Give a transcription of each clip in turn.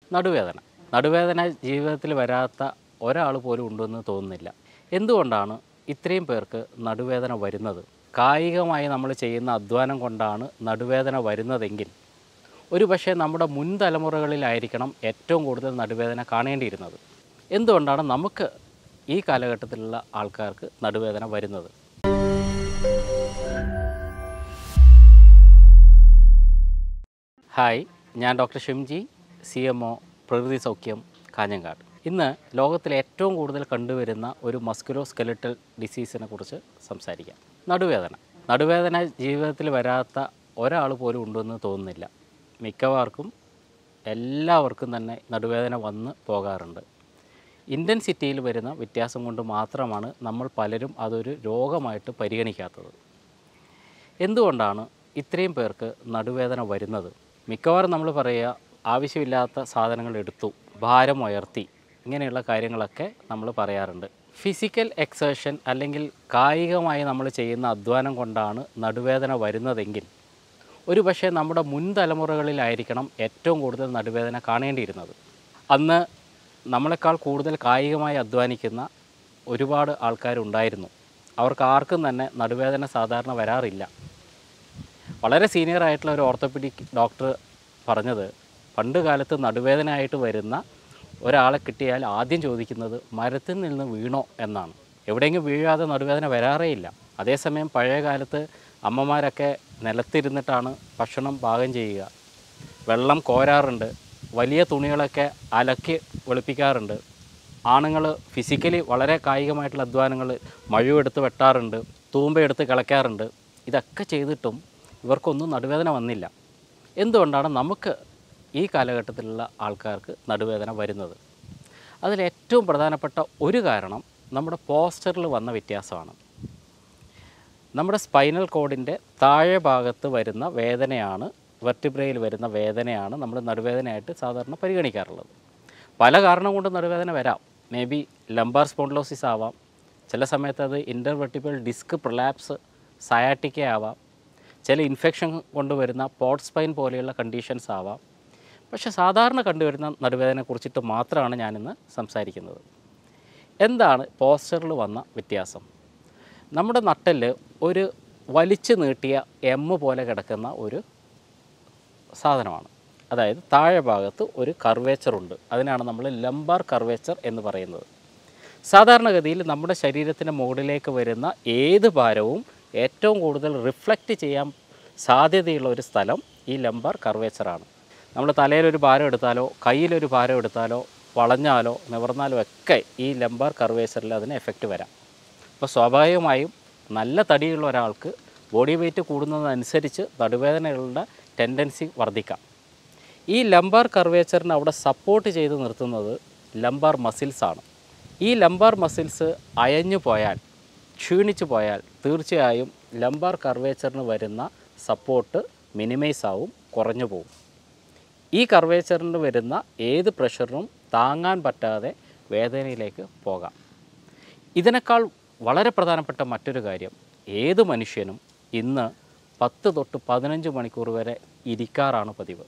നടുവേദന നടുവേദന ജീവിതത്തിൽ വരാത്ത ഒരാൾ പോലും ഉണ്ടെന്ന് തോന്നുന്നില്ല എന്തുകൊണ്ടാണ് ഇത്രയും പേർക്ക് നടുവേദന വരുന്നത് കായികമായി നമ്മൾ ചെയ്യുന്ന അധ്വാനം കൊണ്ടാണ് നടുവേദന വരുന്നതെങ്കിൽ ഒരു പക്ഷേ നമ്മുടെ മുൻ തലമുറകളിലായിരിക്കണം ഏറ്റവും കൂടുതൽ നടുവേദന കാണേണ്ടിയിരുന്നത് എന്തുകൊണ്ടാണ് നമുക്ക് ഈ കാലഘട്ടത്തിലുള്ള ആൾക്കാർക്ക് നടുവേദന വരുന്നത് ഹായ് ഞാൻ doctor Shimji C M O Prakriti Saukhyam Kanhangad ഇന്ന് ലോകത്തിൽ ഏറ്റവും കൂടുതൽ കണ്ടുവരുന്ന ഒരു മസ്കുലോ സ്കെലിറ്റൽ ഡിസീസിനെ കുറിച്ച് സംസാരിക്കാം നടുവേദന നടുവേദന ജീവിതത്തിൽ വരാത്ത ഒരാൾ പോലും ഉണ്ടെന്ന് തോന്നുന്നില്ല മിക്കവാർക്കും എല്ലാവർക്കും തന്നെ നടുവേദന വന്ന് പോകാറുണ്ട് ഇൻറ്റൻസിറ്റിയിൽ വരുന്ന വ്യത്യാസം കൊണ്ട് മാത്രമാണ് നമ്മൾ പലരും അതൊരു രോഗമായിട്ട് പരിഗണിക്കാത്തത് എന്തുകൊണ്ടാണ് ഇത്രയും പേർക്ക് നടുവേദന വരുന്നത് മിക്കവാറും നമ്മൾ പറയുക ആവശ്യമില്ലാത്ത സാധനങ്ങൾ എടുത്തു ഭാരം ഉയർത്തി ഇങ്ങനെയുള്ള കാര്യങ്ങളൊക്കെ നമ്മൾ പറയാറുണ്ട് ഫിസിക്കൽ എക്സേഷൻ അല്ലെങ്കിൽ കായികമായി നമ്മൾ ചെയ്യുന്ന അധ്വാനം കൊണ്ടാണ് നടുവേദന വരുന്നതെങ്കിൽ ഒരു പക്ഷേ നമ്മുടെ മുൻ തലമുറകളിലായിരിക്കണം ഏറ്റവും കൂടുതൽ നടുവേദന കാണേണ്ടിയിരുന്നത് അന്ന് നമ്മളെക്കാൾ കൂടുതൽ കായികമായി അധ്വാനിക്കുന്ന ഒരുപാട് ആൾക്കാരുണ്ടായിരുന്നു അവർക്ക് ആർക്കും തന്നെ നടുവേദന സാധാരണ വരാറില്ല വളരെ സീനിയർ ആയിട്ടുള്ള ഒരു ഓർത്തോപെഡിക് ഡോക്ടർ പറഞ്ഞത് പണ്ട് കാലത്ത് നടുവേദനയായിട്ട് വരുന്ന ഒരാളെ കിട്ടിയാൽ ആദ്യം ചോദിക്കുന്നത് മരത്തിൽ നിന്ന് വീണോ എന്നാണ് എവിടെയെങ്കിലും വീഴാതെ നടുവേദന വരാറേ ഇല്ല അതേസമയം പഴയ കാലത്ത് അമ്മമാരൊക്കെ നിലത്തിരുന്നിട്ടാണ് ഭക്ഷണം പാകം ചെയ്യുക വെള്ളം കോരാറുണ്ട് വലിയ തുണികളൊക്കെ അലക്കി വെളുപ്പിക്കാറുണ്ട് ആണുങ്ങൾ ഫിസിക്കലി വളരെ കായികമായിട്ടുള്ള അധ്വാനങ്ങൾ മഴുവെടുത്ത് വെട്ടാറുണ്ട് തൂമ്പയെടുത്ത് കിളയ്ക്കാറുണ്ട് ഇതൊക്കെ ചെയ്തിട്ടും ഇവർക്കൊന്നും നടുവേദന വന്നില്ല എന്തുകൊണ്ടാണ് നമുക്ക് ഈ കാലഘട്ടത്തിലുള്ള ആൾക്കാർക്ക് നടുവേദന വരുന്നത് അതിൽ ഏറ്റവും പ്രധാനപ്പെട്ട ഒരു കാരണം നമ്മുടെ പോസ്റ്ററിൽ വന്ന വ്യത്യാസമാണ് നമ്മുടെ സ്പൈനൽ കോഡിൻ്റെ താഴെ ഭാഗത്ത് വരുന്ന വേദനയാണ് വെർട്ടിബ്രയിൽ വരുന്ന വേദനയാണ് നമ്മൾ നടുവേദനയായിട്ട് സാധാരണ പരിഗണിക്കാറുള്ളത് പല കാരണം കൊണ്ട് നടുവേദന വരാം മേ ബി ലംബാർ സ്പോണ്ടിലോസിസ് ആവാം ചില സമയത്ത് അത് ഇൻ്റർവെർട്ടിബിൾ ഡിസ്ക് പ്രൊലാപ്സ് സയാറ്റിക്ക ആവാം ചില ഇൻഫെക്ഷൻ കൊണ്ടുവരുന്ന പോട്ട് സ്പൈൻ പോലെയുള്ള കണ്ടീഷൻസ് ആവാം പക്ഷേ സാധാരണ കണ്ടുവരുന്ന നടുവേദനയെ കുറിച്ചിട്ട് മാത്രമാണ് ഞാനിന്ന് സംസാരിക്കുന്നത് എന്താണ് പോസ്റ്ററിൽ വന്ന വ്യത്യാസം നമ്മുടെ നട്ടൽ ഒരു വലിച്ചു നീട്ടിയ എം പോലെ കിടക്കുന്ന ഒരു സാധനമാണ് അതായത് താഴെ ഭാഗത്ത് ഒരു കർവേച്ചർ ഉണ്ട് അതിനാണ് നമ്മൾ ലംബാർ കർവേച്ചർ എന്ന് പറയുന്നത് സാധാരണഗതിയിൽ നമ്മുടെ ശരീരത്തിൻ്റെ മുകളിലേക്ക് വരുന്ന ഏത് ഭാരവും ഏറ്റവും കൂടുതൽ റിഫ്ലക്റ്റ് ചെയ്യാൻ സാധ്യതയുള്ള ഒരു സ്ഥലം ഈ ലംബാർ കർവേച്ചറാണ് നമ്മൾ തലയിലൊരു ഭാരം എടുത്താലോ കയ്യിലൊരു ഭാരം എടുത്താലോ വളഞ്ഞാലോ നിവർന്നാലോ ഒക്കെ ഈ ലംബാർ കർവേച്ചറിൽ അതിന് എഫക്റ്റ് വരാം അപ്പോൾ സ്വാഭാവികമായും നല്ല തടിയുള്ള ഒരാൾക്ക് ബോഡി വെയിറ്റ് കൂടുന്നതനുസരിച്ച് നടുവേദനകളുടെ ടെൻഡൻസി വർദ്ധിക്കാം ഈ ലംബാർ കർവേച്ചറിനെ അവിടെ സപ്പോർട്ട് ചെയ്ത് നിർത്തുന്നത് ലംബാർ മസിൽസാണ് ഈ ലംബാർ മസിൽസ് അയഞ്ഞു പോയാൽ ക്ഷീണിച്ചു പോയാൽ തീർച്ചയായും ലംബാർ കർവേച്ചറിന് വരുന്ന സപ്പോർട്ട് മിനിമൈസ് ആവും കുറഞ്ഞു പോകും ഈ കർവേച്ചറിന് വരുന്ന ഏത് പ്രഷറിനും താങ്ങാൻ പറ്റാതെ വേദനയിലേക്ക് പോകാം ഇതിനേക്കാൾ വളരെ പ്രധാനപ്പെട്ട മറ്റൊരു കാര്യം ഏത് മനുഷ്യനും ഇന്ന് പത്ത് തൊട്ട് പതിനഞ്ച് മണിക്കൂർ വരെ ഇരിക്കാറാണ് പതിവ്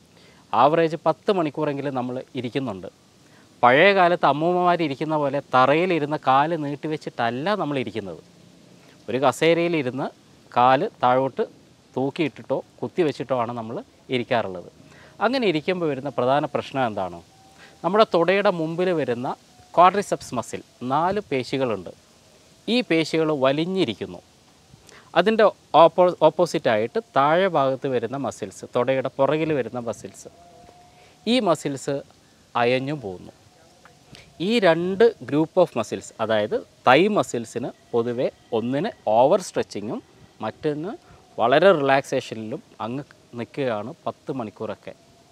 ആവറേജ് പത്ത് മണിക്കൂറെങ്കിലും നമ്മൾ ഇരിക്കുന്നുണ്ട് പഴയ കാലത്ത് അമ്മൂമ്മമാർ ഇരിക്കുന്ന പോലെ തറയിലിരുന്ന് കാല് നീട്ടിവെച്ചിട്ടല്ല നമ്മൾ ഇരിക്കുന്നത് ഒരു കസേരയിലിരുന്ന് കാല് താഴോട്ട് തൂക്കിയിട്ടിട്ടോ കുത്തി വെച്ചിട്ടോ ആണ് നമ്മൾ ഇരിക്കാറുള്ളത് അങ്ങനെ ഇരിക്കുമ്പോൾ വരുന്ന പ്രധാന പ്രശ്നം എന്താണ് നമ്മുടെ തുടയുടെ മുമ്പിൽ വരുന്ന ക്വാഡ്രിസെപ്സ് മസിൽ നാല് പേശികളുണ്ട് ഈ പേശികൾ വലിഞ്ഞിരിക്കുന്നു അതിൻ്റെ ഓപ്പോ ഓപ്പോസിറ്റായിട്ട് താഴെ ഭാഗത്ത് വരുന്ന മസിൽസ് തുടയുടെ പുറകിൽ വരുന്ന മസിൽസ് ഈ മസിൽസ് അയഞ്ഞു പോകുന്നു ഈ രണ്ട് ഗ്രൂപ്പ് ഓഫ് മസിൽസ് അതായത് തൈ മസിൽസിന് പൊതുവെ ഒന്നിന് ഓവർ സ്ട്രെച്ചിങ്ങും മറ്റൊന്ന് വളരെ റിലാക്സേഷനിലും അങ്ങ് നിൽക്കുകയാണ് പത്ത് മണിക്കൂറൊക്കെ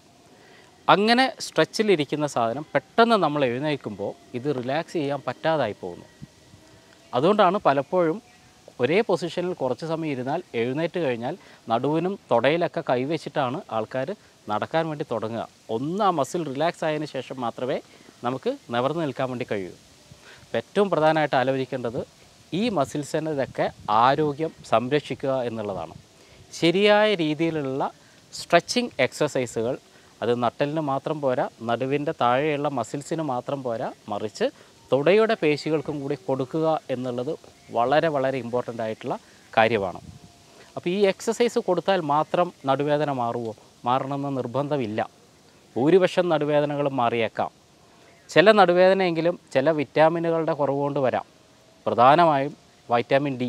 അങ്ങനെ സ്ട്രെച്ചിലിരിക്കുന്ന സാധനം പെട്ടെന്ന് നമ്മൾ എഴുന്നേൽക്കുമ്പോൾ ഇത് റിലാക്സ് ചെയ്യാൻ പറ്റാതായി പോകുന്നു അതുകൊണ്ടാണ് പലപ്പോഴും ഒരേ പൊസിഷനിൽ കുറച്ച് സമയം ഇരുന്നാൽ എഴുന്നേറ്റ് കഴിഞ്ഞാൽ നടുവിനും തുടയിലൊക്കെ കൈവച്ചിട്ടാണ് ആൾക്കാർ നടക്കാൻ വേണ്ടി തുടങ്ങുക ഒന്ന് ആ മസിൽ റിലാക്സ് ആയതിനു ശേഷം മാത്രമേ നമുക്ക് നിവർന്ന് നിൽക്കാൻ വേണ്ടി കഴിയൂ അപ്പോൾ ഏറ്റവും പ്രധാനമായിട്ട് ആലോചിക്കേണ്ടത് ഈ മസിൽസിൻ്റെ ഇതൊക്കെ ആരോഗ്യം സംരക്ഷിക്കുക എന്നുള്ളതാണ് ശരിയായ രീതിയിലുള്ള സ്ട്രെച്ചിങ് എക്സസൈസുകൾ അത് നട്ടലിന് മാത്രം പോരാ നടുവിൻ്റെ താഴെയുള്ള മസിൽസിന് മാത്രം പോരാ മറിച്ച് തുടയുടെ പേശികൾക്കും കൂടി കൊടുക്കുക എന്നുള്ളത് വളരെ വളരെ ഇമ്പോർട്ടൻ്റ് ആയിട്ടുള്ള കാര്യമാണ് അപ്പോൾ ഈ എക്സസൈസ് കൊടുത്താൽ മാത്രം നടുവേദന മാറുമോ മാറണമെന്ന് നിർബന്ധമില്ല ഭൂരിപക്ഷം നടുവേദനകളും മാറിയേക്കാം ചില നടുവേദനയെങ്കിലും ചില വിറ്റാമിനുകളുടെ കുറവ് കൊണ്ട് വരാം പ്രധാനമായും വൈറ്റാമിൻ ഡി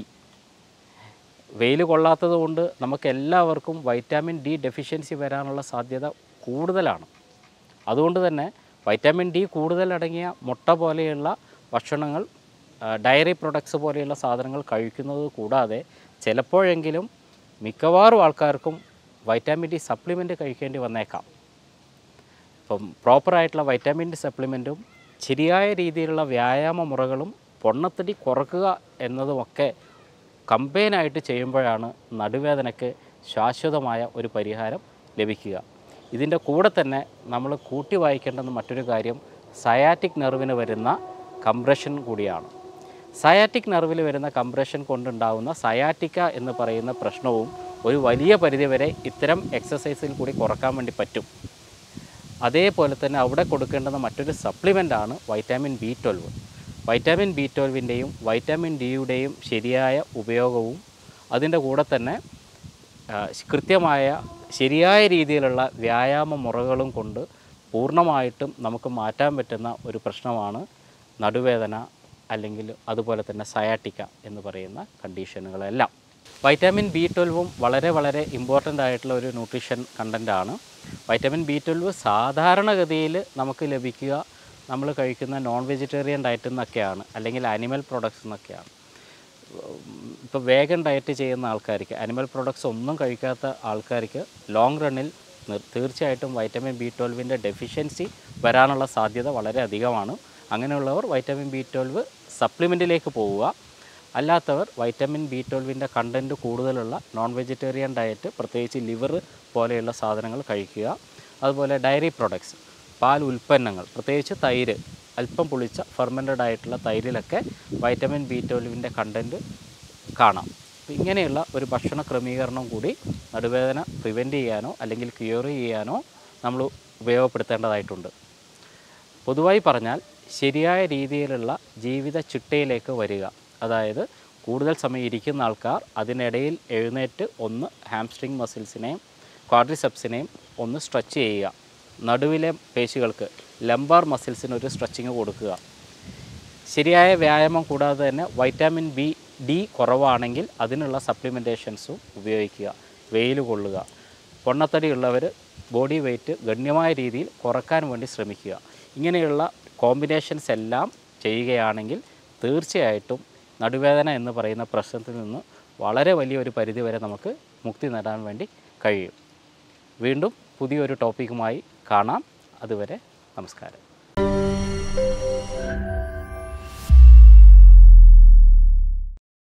വെയിൽ കൊള്ളാത്തത് കൊണ്ട് നമുക്ക് എല്ലാവർക്കും വൈറ്റാമിൻ ഡി ഡെഫിഷ്യൻസി വരാനുള്ള സാധ്യത കൂടുതലാണ് അതുകൊണ്ട് തന്നെ വൈറ്റാമിൻ ഡി കൂടുതൽ അടങ്ങിയ മുട്ട പോലെയുള്ള ഭക്ഷണങ്ങൾ ആ, ഡയറി പ്രൊഡക്ട്സ് പോലെയുള്ള സാധനങ്ങൾ കഴിക്കുന്നത് കൂടാതെ ചിലപ്പോഴെങ്കിലും മിക്കവാറും ആൾക്കാർക്കും വൈറ്റാമിൻ ഡി സപ്ലിമെൻറ്റ് കഴിക്കേണ്ടി വന്നേക്കാം ഇപ്പം പ്രോപ്പറായിട്ടുള്ള വൈറ്റാമിൻ ഡി സപ്ലിമെൻറ്റും ശരിയായ രീതിയിലുള്ള വ്യായാമ മുറകളും പൊണ്ണത്തടി കുറക്കുക എന്നതുമൊക്കെ കമ്പൈനായിട്ട് ചെയ്യുമ്പോഴാണ് നടുവേദനയ്ക്ക് ശാശ്വതമായ ഒരു പരിഹാരം ലഭിക്കുക ഇതിൻ്റെ കൂടെ തന്നെ നമ്മൾ കൂട്ടി വായിക്കേണ്ടുന്ന മറ്റൊരു കാര്യം സയാറ്റിക് നെർവിന് വരുന്ന കംപ്രഷൻ കൂടിയാണ് സയാറ്റിക് നെർവിൽ വരുന്ന കംപ്രഷൻ കൊണ്ടുണ്ടാകുന്ന സയാറ്റിക്ക എന്ന് പറയുന്ന പ്രശ്നവും ഒരു വലിയ പരിധിവരെ ഇത്തരം എക്സസൈസിൽ കൂടി കുറക്കാൻ വേണ്ടി പറ്റും അതേപോലെ തന്നെ അവിടെ കൊടുക്കേണ്ടുന്ന മറ്റൊരു സപ്ലിമെൻ്റാണ് vitamin B twelve vitamin B ട്വൽവിൻ്റെയും വൈറ്റാമിൻ ഡിയുടെയും ശരിയായ ഉപയോഗവും അതിൻ്റെ കൂടെ തന്നെ ആ, കൃത്യമായ ശരിയായ രീതിയിലുള്ള വ്യായാമ മുറകളും കൊണ്ട് പൂർണ്ണമായിട്ടും നമുക്ക് മാറ്റാൻ പറ്റുന്ന ഒരു പ്രശ്നമാണ് നടുവേദന അല്ലെങ്കിൽ അതുപോലെ തന്നെ സയാട്ടിക്ക എന്ന് പറയുന്ന കണ്ടീഷനുകളെല്ലാം വൈറ്റാമിൻ ബി ട്വൽവും വളരെ വളരെ ഇമ്പോർട്ടൻ്റ് ആയിട്ടുള്ള ഒരു ന്യൂട്രീഷൻ കണ്ടൻ്റാണ് വൈറ്റാമിൻ ബി ട്വൽവ് സാധാരണഗതിയിൽ നമുക്ക് ലഭിക്കുക നമ്മൾ കഴിക്കുന്ന നോൺ വെജിറ്റേറിയൻ ഡയറ്റിൽ നിന്നൊക്കെയാണ് അല്ലെങ്കിൽ അനിമൽ പ്രൊഡക്ട്സ് നിന്നൊക്കെയാണ് ഇപ്പോൾ വേഗൻ ഡയറ്റ് ചെയ്യുന്ന ആൾക്കാർക്ക് അനിമൽ പ്രൊഡക്ട്സ് ഒന്നും കഴിക്കാത്ത ആൾക്കാർക്ക് ലോങ് റണ്ണിൽ നിർ- തീർച്ചയായിട്ടും വൈറ്റമിൻ ബി ട്വൽവിൻ്റെ ഡെഫിഷ്യൻസി വരാനുള്ള സാധ്യത വളരെ അധികമാണ് അങ്ങനെയുള്ളവർ വൈറ്റമിൻ ബി ട്വൽവ് സപ്ലിമെൻറ്റിലേക്ക് പോവുക അല്ലാത്തവർ വൈറ്റമിൻ ബി ട്വൽവിൻ്റെ കണ്ടൻറ്റ് കൂടുതലുള്ള നോൺ വെജിറ്റേറിയൻ ഡയറ്റ് പ്രത്യേകിച്ച് ലിവർ പോലെയുള്ള സാധനങ്ങൾ കഴിക്കുക അതുപോലെ ഡയറി പ്രൊഡക്ട്സ് പാൽ ഉൽപ്പന്നങ്ങൾ പ്രത്യേകിച്ച് തൈര് അല്പം പുളിച്ച ഫെർമെൻറ്റഡ് ആയിട്ടുള്ള തൈരിലൊക്കെ വൈറ്റമിൻ ബി ട്വൽവിൻ്റെ കണ്ടൻറ്റ് കാണാം അപ്പോൾ ഇങ്ങനെയുള്ള ഒരു ഭക്ഷണ ക്രമീകരണം കൂടി നടുവേദന പ്രിവെൻറ്റ് ചെയ്യാനോ അല്ലെങ്കിൽ ക്യൂർ ചെയ്യാനോ നമ്മൾ ഉപയോഗപ്പെടുത്തേണ്ടതായിട്ടുണ്ട് പൊതുവായി പറഞ്ഞാൽ ശരിയായ രീതിയിലുള്ള ജീവിത ചിട്ടയിലേക്ക് വരിക അതായത് കൂടുതൽ സമയം ഇരിക്കുന്ന ആൾക്കാർ അതിനിടയിൽ എഴുന്നേറ്റ് ഒന്ന് ഹാംസ്ട്രിങ് മസിൽസിനെയും ക്വാഡ്രിസെപ്സിനെയും ഒന്ന് സ്ട്രെച്ച് ചെയ്യുക നടുവിലെ പേശികൾക്ക് ലംബാർ മസിൽസിന് ഒരു സ്ട്രെച്ചിങ് കൊടുക്കുക ശരിയായ വ്യായാമം കൂടാതെ തന്നെ വൈറ്റാമിൻ ബി ഡി കുറവാണെങ്കിൽ അതിനുള്ള സപ്ലിമെൻറ്റേഷൻസും ഉപയോഗിക്കുക വെയിൽ കൊള്ളുക പൊണ്ണത്തടിയുള്ളവർ ബോഡി വെയ്റ്റ് ഗണ്യമായ രീതിയിൽ കുറക്കാൻ വേണ്ടി ശ്രമിക്കുക ഇങ്ങനെയുള്ള കോമ്പിനേഷൻസ് എല്ലാം ചെയ്യുകയാണെങ്കിൽ തീർച്ചയായിട്ടും നടുവേദന എന്ന് പറയുന്ന പ്രശ്നത്തിൽ നിന്ന് വളരെ വലിയൊരു പരിധിവരെ നമുക്ക് മുക്തി നേടാൻ വേണ്ടി കഴിയും വീണ്ടും പുതിയൊരു ടോപ്പിക്കുമായി കാണാം അതുവരെ നമസ്കാരം